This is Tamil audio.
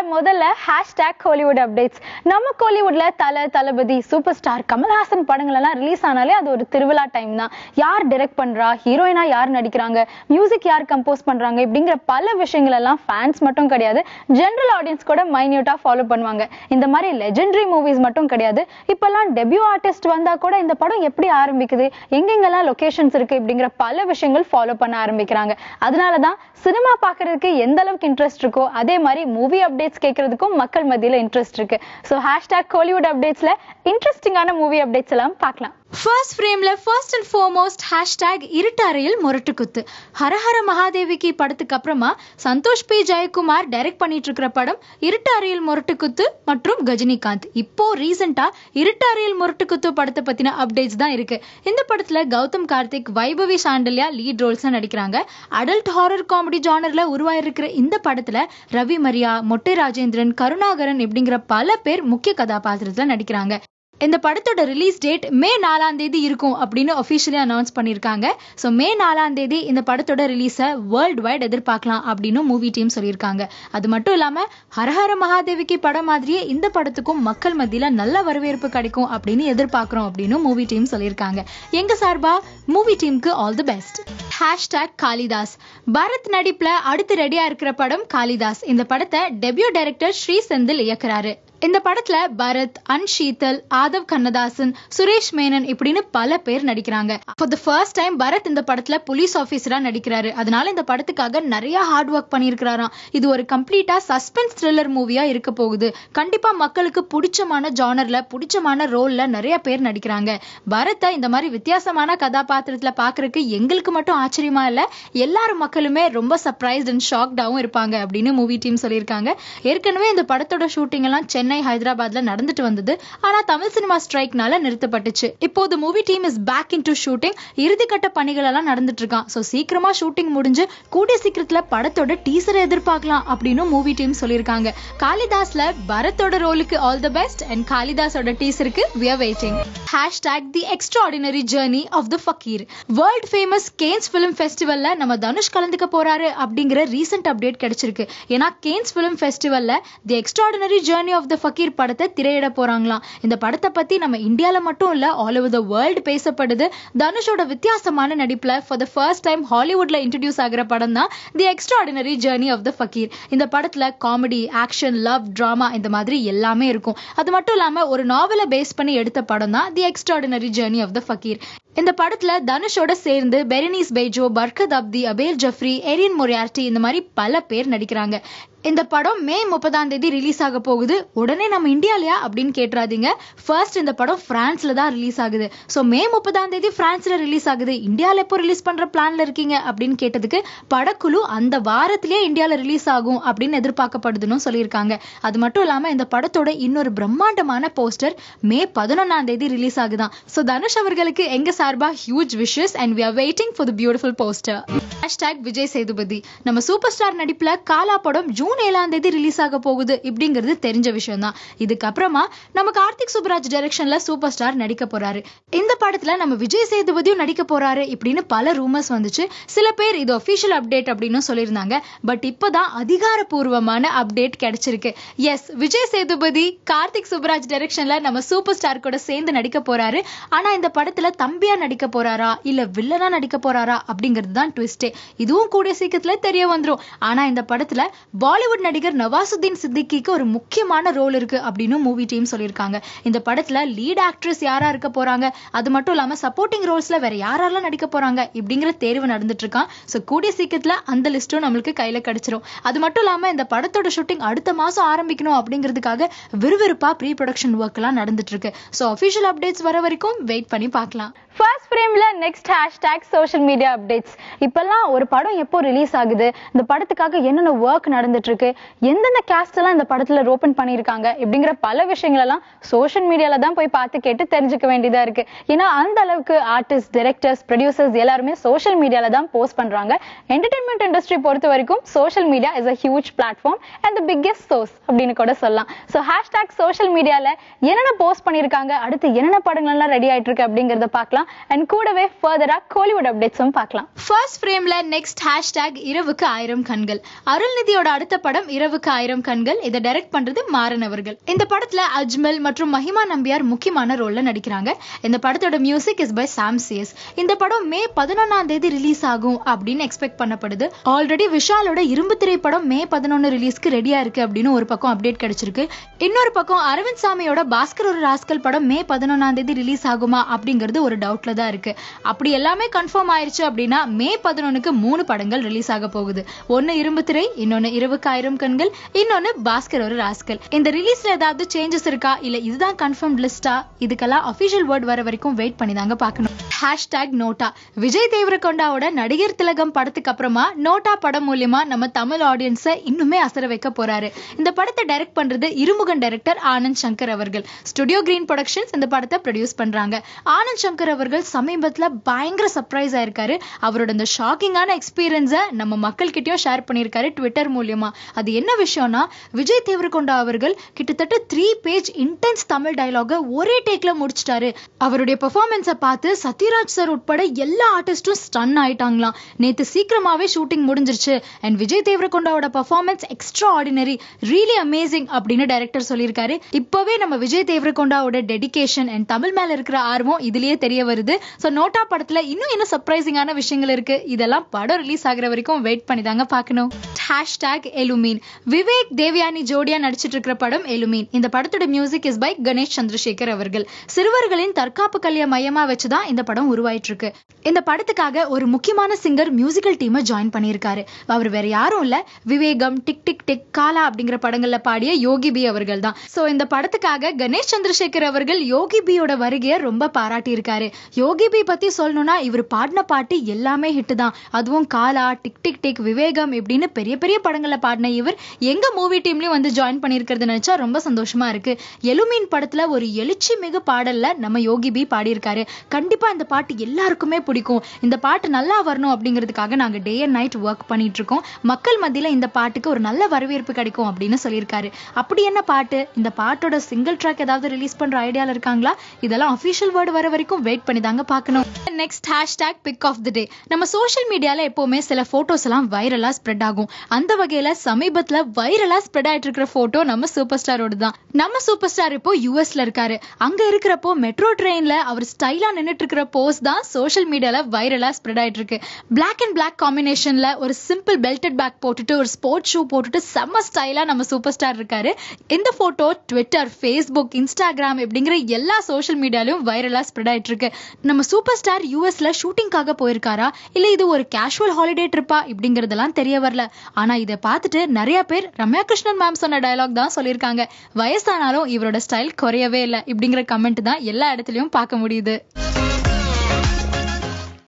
முதல்ல ஹேஷ்டேக் கோலிவுட் அப்டேட்ஸ் நம்ம கோலிவுட்ல தல தளபதி சூப்பர் ஸ்டார் கமல்ஹாசன் படங்கள் எல்லாம் ரிலீஸ் ஆனாலே அது ஒரு திருவிழா டைம் தான் யார் டைரக்ட் பண்றா ஹீரோயினா யார் நடிக்கிறாங்க மியூசிக் யார் கம்போஸ் பண்றாங்க இப்படிங்கிற பல விஷயங்கள் எல்லாம் ஃபேன்ஸ் மட்டும் கிடையாது ஜென்ரல் ஆடியன்ஸ் கூட மைன்யூட்டா ஃபாலோ பண்ணுவாங்க இந்த மாதிரி லெஜெண்டரி மூவிஸ் மட்டும் கிடையாது இப்பெல்லாம் டெபியூ ஆர்டிஸ்ட் வந்தா கூட இந்த படம் எப்படி ஆரம்பிக்குது எங்கெங்கெல்லாம் லொகேஷன்ஸ் இருக்கு இப்படிங்கிற பல விஷயங்கள் ஃபாலோ பண்ண ஆரம்பிக்கிறாங்க அதனாலதான் சினிமா பார்க்கிறதுக்கு எந்த அளவுக்கு இன்ட்ரெஸ்ட் இருக்கோ அதே மாதிரி மூவி அப்டேட்ஸ் கேட்கறதுக்கும் மக்கள் மத்தியில இன்ட்ரெஸ்ட் இருக்கு ஸோ ஹேஷ்டாக் கோலிவுட் அப்டேட்ஸ்ல இன்ட்ரெஸ்டிங்கான மூவி அப்டேட்ஸ் எல்லாம் பார்க்கலாம் ஃபர்ஸ்ட் ஃப்ரேம்ல ஃபர்ஸ்ட் அண்ட் ஃபார்மோஸ்ட் ஹேஷ்டேக் இருட்டறையில் முரட்டுக்குத்து ஹரஹர மகாதேவிக்கு படத்துக்கு அப்புறமா சந்தோஷ் பி ஜெயக்குமார் டைரக்ட் பண்ணிட்டு இருக்கிற படம் இருட்டு அறையில் முரட்டுக்குத்து மற்றும் கஜினிகாந்த் இப்போ ரீசெண்டா இருட்டு அறையில் முரட்டுக்குத்து படத்தை பத்தின அப்டேட்ஸ் தான் இருக்கு இந்த படத்துல கௌதம் கார்த்திக் வைபவி சாண்டல்யா லீட் ரோல்ஸ் நடிக்கிறாங்க அடல்ட் ஹாரர் காமெடி ஜானர்ல உருவாயிருக்கிற இந்த படத்துல ரவி மரியா மொட்டை ராஜேந்திரன் கருணாகரன் இப்படிங்கிற பல பேர் முக்கிய கதாபாத்திரத்துல நடிக்கிறாங்க இந்த படத்தோட ரிலீஸ் டேட் மே நாலாம் தேதி இருக்கும் அப்படின்னு ஒஃபிஷியலி அனௌன்ஸ் பண்ணியிருக்காங்க ஸோ மே நாலாம் தேதி இந்த படத்தோட ரிலீஸை வேர்ல்டு வைட் எதிர்பார்க்கலாம் அப்படின்னு மூவி டீம் சொல்லியிருக்காங்க அது மட்டும் இல்லாமல் ஹரஹர மகாதேவிக்கு படம் மாதிரியே இந்த படத்துக்கும் மக்கள் மத்தியில் நல்ல வரவேற்பு கிடைக்கும் அப்படின்னு எதிர்பார்க்குறோம் அப்படின்னு மூவி டீம் சொல்லியிருக்காங்க எங்க சார்பா மூவி டீமுக்கு all the best hashtag Kalidas Bharath நடிப்புல அடுத்து ரெடியா இருக்கிற படம் காளிதாஸ் இந்த படத்தை டெபியூ டைரக்டர் ஸ்ரீ செந்தில் இயக்குறாரு இந்த படத்துல பரத் அன்ஷீதல் ஆதவ் கண்ணதாசன் சுரேஷ் மேனன் இப்படின்னு பல பேர் நடிக்கிறாங்க for the first time Bharath இந்த படத்துல போலீஸ் ஆஃபீஸரா நடிக்கிறாரு அதனால இந்த படத்துக்காக நிறைய ஹார்ட் ஒர்க் பண்ணியிருக்கிறாராம் இது ஒரு கம்ப்ளீட்டா சஸ்பென்ஸ் த்ரில்லர் மூவியா இருக்க போகுது கண்டிப்பா மக்களுக்கு பிடிச்சமான ஜானர்ல பிடிச்சமான ரோல்ல நிறைய பேர் நடிக்கிறாங்க பரத்தை இந்த மாதிரி வித்தியாசமான கதாபாத்திரத்துல பாக்குறதுக்கு எங்களுக்கு மட்டும் ஆச்சரியமா இல்ல எல்லாரும் மக்களுமே ரொம்ப சர்ப்ரைஸ்ட் அண்ட் ஷாக்டாவும் இருப்பாங்க அப்படின்னு மூவி டீம் சொல்லியிருக்காங்க ஏற்கனவே இந்த படத்தோட ஷூட்டிங் எல்லாம் சென்னை ஹைதராபாத்ல நடந்துட்டு வந்தது ஆனா தமிழ் சினிமா ஸ்ட்ரைக்னால நிறுத்தப்பட்டுச்சு இப்போது movie team is back into shooting இறுதிக்கட்ட பணிகள் எல்லாம் நடந்துட்டு இருக்கான் ஸோ சீக்கிரமா ஷூட்டிங் முடிஞ்சு கூடிய சீக்கிரத்துல படத்தோட டீசரை எதிர்பார்க்கலாம் அப்படின்னு மூவி டீம் சொல்லியிருக்காங்க காளிதாஸ்ல பரத்தோட ரோலுக்கு ஆல் தி பெஸ்ட் அண்ட் காளிதாஸோட டீசருக்கு we are waiting hashtag the extraordinary journey of the fakir world famous Cannes film ஃபெஸ்டிவல்ல நம்ம தனுஷ் கலந்துக்க போறாரு அப்படிங்கிற ரீசெண்ட் அப்டேட் கிடைச்சிருக்கு ஏன்னா கேன்ஸ் ஃபிலிம் ஃபெஸ்டிவல்ல the extraordinary journey of the fakir படத்தை திரையிட போறாங்களாம் இந்த படத்தை பத்தி நம்ம இந்தியால மட்டும் இல்ல ஆல் ஓவர் த வேர்ல்டு பேசப்படுது தனுஷோட வித்தியாசமான நடிப்புல ஃபார் த ஃபர்ஸ்ட் டைம் ஹாலிவுட்ல இன்ட்ரடியூஸ் ஆகிற படம் தான் the extraordinary journey of the fakir இந்த படத்துல காமெடி ஆக்ஷன் லவ் டிராமா இந்த மாதிரி எல்லாமே இருக்கும் அது மட்டும் இல்லாம ஒரு நாவலை பேஸ் பண்ணி எடுத்த படம் தான் the extraordinary journey of the fakir இந்த படத்துல தனுஷோட சேர்ந்து பெரினிஸ் பெய்ஜோ பர்கத் அப்தி அபேல் ஜஃப்ரி எரின் மொரியார்டி இந்த மாதிரி பல பேர் நடிக்கிறாங்க இந்த படம் மே முப்பதாம் தேதி ரிலீஸ் ஆக போகுது உடனே நம்ம இந்தியாலயா அப்படின்னு கேட்டுறாதீங்க ஃபர்ஸ்ட் இந்த படம் பிரான்ஸ்ல தான் ரிலீஸ் ஆகுது ஸோ மே முப்பதாம் தேதி பிரான்ஸ்ல ரிலீஸ் ஆகுது இந்தியால எப்போ ரிலீஸ் பண்ற பிளான்ல இருக்கீங்க அப்படின்னு கேட்டதுக்கு படக்குழு அந்த வாரத்திலேயே இந்தியால ரிலீஸ் ஆகும் அப்படின்னு எதிர்பார்க்கப்படுதுன்னு சொல்லியிருக்காங்க அது மட்டும் இல்லாம இந்த படத்தோட இன்னொரு பிரம்மாண்டமான போஸ்டர் மே பதினொன்னாம் தேதி ரிலீஸ் ஆகுதான் ஸோ தனுஷ் அவர்களுக்கு எங்க சார்பா huge wishes and we are waiting for the beautiful poster hashtag Vijay Sethupathi நம்ம சூப்பர் ஸ்டார் நடிப்புல காலா படம் ஜூன் ஏழாம் தேதி ரிலீஸ் ஆக போகுது இப்படிங்கிறது தெரிஞ்ச விஷயம் தான் இதுக்கப்புறமா நம்ம கார்த்திக் சுப்ராஜ் டைரக்ஷன்ல சூப்பர் ஸ்டார் நடிக்க போறாரு இந்த படத்துல நம்ம விஜய் சேதுபதியும் நடிக்க போறாரு இப்படின்னு பல ரூமர்ஸ் வந்துச்சு சில பேர் இது ஒஃபிஷியல் அப்டேட் அப்படின்னு சொல்லியிருந்தாங்க பட் இப்போதான் அதிகாரப்பூர்வமான அப்டேட் கிடைச்சிருக்கு எஸ் விஜய் சேதுபதி கார்த்திக் சுப்ராஜ் டைரக்ஷன்ல நம்ம சூப்பர் ஸ்டார் கூட சேர்ந்து நடிக்க போறாரு ஆனா இந்த படத்துல தம்பியா நடிக்க போறாரா இல்ல வில்லனா நடிக்க போறாரா அப்படிங்கிறது தான் ட்விஸ்டே இதுவும் கூடிய சீக்கிரத்துல தெரிய வந்துரும் ஆனா இந்த படத்துல பாலிவுட் நடிகர் நவாசுதீன் சித்திக்கிக்கு ஒரு முக்கியமான ரோல் இருக்கு அப்படின்னு மூவி டீம் சொல்லியிருக்காங்க இந்த படத்துல லீட் ஆக்ட்ரஸ் யாரா இருக்க போறாங்க அது மட்டும் இல்லாம சப்போர்ட்டிங் ரோல்ஸ்ல வேற யாரெல்லாம் நடிக்க போறாங்க இப்படிங்கிற தேர்வு நடந்துட்டு இருக்கான் ஸோ கூடிய சீக்கிரத்துல அந்த லிஸ்ட்டும் நம்மளுக்கு கையில கிடைச்சிரும் அது மட்டும் இல்லாம இந்த படத்தோட ஷூட்டிங் அடுத்த மாசம் ஆரம்பிக்கணும் அப்படிங்கிறதுக்காக விறுவிறுப்பா ப்ரீ ப்ரொடக்ஷன் ஒர்க் எல்லாம் நடந்துட்டு இருக்கு ஸோ அஃபிஷியல் அப்டேட்ஸ் வர வரைக்கும் வெயிட் பண்ணி பார்க்கலாம் ஃபர்ஸ்ட் ஃப்ரேம்ல next hashtag social media updates இப்பெல்லாம் ஒரு படம் எப்போ ரிலீஸ் ஆகுது இந்த படத்துக்காக என்னென்ன ஒர்க் நடந்துட்டு இருக்கு எந்தெந்த கேஸ்ட் எல்லாம் இந்த படத்துல ரோப்பன் பண்ணியிருக்காங்க இப்படிங்கிற பல விஷயங்கள் எல்லாம் சோஷியல் மீடியால தான் போய் பார்த்து கேட்டு தெரிஞ்சுக்க வேண்டியதா இருக்கு ஏன்னா அந்த அளவுக்கு ஆர்டிஸ்ட் டைரக்டர்ஸ் ப்ரொடியூசர்ஸ் எல்லாருமே சோஷியல் மீடியால தான் போஸ்ட் பண்றாங்க என்டர்டைன்மெண்ட் இண்டஸ்ட்ரி பொறுத்த வரைக்கும் social media is a huge platform and the biggest source அப்படின்னு கூட சொல்லலாம் ஸோ ஹேஷ்டேக் சோஷியல் மீடியால என்னென்ன போஸ்ட் பண்ணியிருக்காங்க அடுத்து என்னென்ன படங்கள் எல்லாம் ரெடி ஆயிட்டு இருக்கு அப்படிங்கறத பார்க்கலாம் அண்ட் கூடவே ஃபர்தரா கோலிவுட் அப்டேட்ஸும் பார்க்கலாம் ஃபர்ஸ்ட் ஃப்ரேம்ல நெக்ஸ்ட் ஹேஷ்டேக் இரவுக்கு ஆயிரம் கண்கள் அருள்நிதியோட அடுத்த படம் இரவுக்கு ஆயிரம் கண்கள் இதை டைரக்ட் பண்றது மாறன் அவர்கள் இந்த படத்துல அஜ்மல் மற்றும் மஹிமா நம்பியார் முக்கியமான ரோல்ல நடிக்கிறாங்க இந்த படத்தோட music is by Sam CS இந்த படம் மே பதினொன்னாம் தேதி ரிலீஸ் ஆகும் அப்படின்னு எக்ஸ்பெக்ட் பண்ணப்படுது ஆல்ரெடி விஷாலோட இரும்பு திரைப்படம் மே பதினொன்னு ரிலீஸ்க்கு ரெடியா இருக்கு அப்படின்னு ஒரு பக்கம் அப்டேட் கிடைச்சிருக்கு இன்னொரு பக்கம் அரவிந்த் சாமியோட பாஸ்கர் ஒரு ராஸ்கல் படம் மே பதினொன்னாம் தேதி ரிலீஸ் ஆகுமா அப்படிங்கிறது ஒரு டவுட்ல தான் இருக்கு அப்படி எல்லாமே கன்ஃபார்ம் ஆயிருச்சு அப்படின்னா மே பதினொன்னுக்கு மூணு படங்கள் ரிலீஸ் ஆக போகுது ஒன்னு இரும்பு திரை இன்னொன்னு இருபக்கு ஆயிரம் கண்கள் இன்னொன்னு பாஸ்கர் ஒரு ராஸ்கல் இந்த ரிலீஸ்ல ஏதாவது சேஞ்சஸ் இருக்கா இல்ல இதுதான் கன்ஃபார்ம் லிஸ்டா இதுக்கெல்லாம் அபிஷியல் வேர்ட் வர வரைக்கும் வெயிட் பண்ணி தாங்க பார்க்கணும் ஹேஷ்டேக் நோட்டா விஜய் தேவரகொண்டாவோட நடிகர் திலகம் படத்துக்கு அப்புறமா நோட்டா படம் மூலியமா நம்ம தமிழ் ஆடியன்ஸை இன்னுமே அசர வைக்க போறாரு இந்த படத்தை டைரக்ட் பண்றது இருமுகன் டைரக்டர் ஆனந்த் சங்கர் அவர்கள் ஸ்டுடியோ கிரீன் ப்ரொடக்ஷன்ஸ் இந்த படத்தை ப்ரொடியூஸ் பண்றாங்க ஆனந்த் சங்கர் அவர்கள் சமீபத்துல பயங்கர சர்ப்ரைஸ் ஆயிருக்காரு அவரோட இந்த ஷாக்கிங்கான எக்ஸ்பீரியன்ஸை நம்ம மக்கள் கிட்டயும் ஷேர் பண்ணியிருக்காரு ட்விட்டர் மூலியமா அது என்ன விஷயம்னா விஜய் தேவரகொண்டா அவர்கள் கிட்டத்தட்ட three page intense Tamil dialogue ஒரே டேக்ல முடிச்சிட்டாரு அவருடைய பெர்ஃபார்மன்ஸை பார்த்து சத்யராஜ் சார் உட்பட எல்லா ஆர்டிஸ்டும் ஸ்டன் ஆயிட்டாங்களாம் நேத்து சீக்கிரமாவே ஷூட்டிங் முடிஞ்சிருச்சு அண்ட் விஜய் தேவரகொண்டாவோட performance extraordinary really amazing அப்படின்னு டைரக்டர் சொல்லியிருக்காரு இப்பவே நம்ம விஜய் தேவரகொண்டாவோட டெடிகேஷன் அண்ட் தமிழ் மேல இருக்கிற ஆர்வம் இதுலயே தெரிய வருது ஸோ நோட்டா படத்துல இன்னும் என்ன சர்ப்ரைசிங்கான விஷயங்கள் இருக்கு இதெல்லாம் படம் ரிலீஸ் ஆகுற வரைக்கும் வெயிட் பண்ணி தாங்க பார்க்கணும் ஹேஷ்டேக் எலுமீன் விவேக் தேவயானி ஜோடியா நடிச்சிட்டு இருக்கிற படம் எலுமீன் இந்த படத்தோட music is by Ganesh Chandrasekhar அவர்கள் சிறுவர்களின் தற்காப்பு கல்வியை மையமா வச்சுதான் இந்த படம் உருவாயிட்டு இருக்கு இந்த படத்துக்காக ஒரு முக்கியமான சிங்கர் மியூசிக்கல் டீமை ஜாயின் பண்ணியிருக்காரு அவர் வேற யாரும் இல்ல விவேகம் டிக் டிக் டிக் காலா அப்படிங்கிற படங்கள்ல பாடிய யோகி பி அவர்கள் தான் சோ இந்த படத்துக்காக கணேஷ் சந்திரசேகர் அவர்கள் யோகி பியோட வருகையை ரொம்ப பாராட்டி இருக்காரு யோகி பி பத்தி சொல்லணும்னா இவர் பாடின பாட்டு எல்லாமே ஹிட் தான் அதுவும் காலா டிக் டிக் டிக் விவேகம் இப்படின்னு பெரிய பெரிய படங்கள்ல பாடின இவர் எங்க மூவி டீம்லயும் வந்து ஜாயின் பண்ணியிருக்கிறது நினைச்சா ரொம்ப சந்தோஷமா இருக்கு எலுமீன் படத்துல ஒரு எழுச்சி மிகு பாடல்ல நம்ம யோகி பி பாடியிருக்காரு கண்டிப்பா இந்த பாட்டு எல்லாருக்குமே பிடிக்கும் இந்த பாட்டு நல்லா வரணும் அப்படிங்கிறதுக்காக நாங்க டே அண்ட் நைட் ஒர்க் பண்ணிட்டு இருக்கோம் மக்கள் மத்தியில இந்த பாட்டுக்கு ஒரு நல்ல வரவேற்பு கிடைக்கும் அப்படின்னு சொல்லியிருக்காரு அப்படி என்ன பாட்டு இந்த பாட்டோட சிங்கிள் ட்ராக் ஏதாவது ரிலீஸ் பண்ற ஐடியால இருக்காங்களா இதெல்லாம் அஃபிஷியல் வேர்டு வர வரைக்கும் வெயிட் பண்ணி தாங்க பார்க்கணும் next hashtag pick of the day நம்ம சோஷியல் மீடியால எப்பவுமே சில போட்டோஸ் எல்லாம் வைரலா ஸ்ப்ரெட் ஆகும் அந்த வகையில சமீபத்துல வைரலா ஸ்ப்ரெட் ஆயிட்டு இருக்கிற போட்டோ நம்ம சூப்பர் ஸ்டாரோட தான் நம்ம சூப்பர் ஸ்டார் இப்போ யூஎஸ்ல இருக்காரு அங்க இருக்கிறப்போ மெட்ரோ ட்ரெயின்ல அவர் ஸ்டைலா நின்னுட்டு இருக்கிற போஸ் தான் சோஷியல் மீடியால வைரலா ஸ்ப்ரெட் ஆயிட்டு இருக்கு பிளாக் அண்ட் பிளாக் காம்பினேஷன்ல ஒரு சிம்பிள் பெல்டட் பேக் போட்டுட்டு ஒரு ஸ்போர்ட்ஸ் ஷூ போட்டுட்டு செம்ம ஸ்டைலா நம்ம சூப்பர் ஸ்டார் இருக்காரு இந்த போட்டோ ட்விட்டர் ஃபேஸ்புக் இன்ஸ்டாகிராம் இப்படிங்கிற எல்லா சோஷியல் மீடியாலையும் வைரலா ஸ்ப்ரெட் ஆயிட்டு இருக்கு நம்ம சூப்பர் ஸ்டார் யூஎஸ்ல ஷூட்டிங்காக போயிருக்காரா இல்ல இது ஒரு கேஷுவல் ஹாலிடே ட்ரிப்பா இப்படிங்கறதெல்லாம் தெரிய வரல ஆனா இதை பார்த்துட்டு நிறைய பேர் ரம்யா கிருஷ்ணன் மேம் சொன்ன டயலாக் தான் சொல்லியிருக்காங்க வயசானாலும் இவரோட ஸ்டைல் குறையவே இல்லை இப்படிங்கிற கமெண்ட் தான் எல்லா இடத்துலயும் பார்க்க முடியுது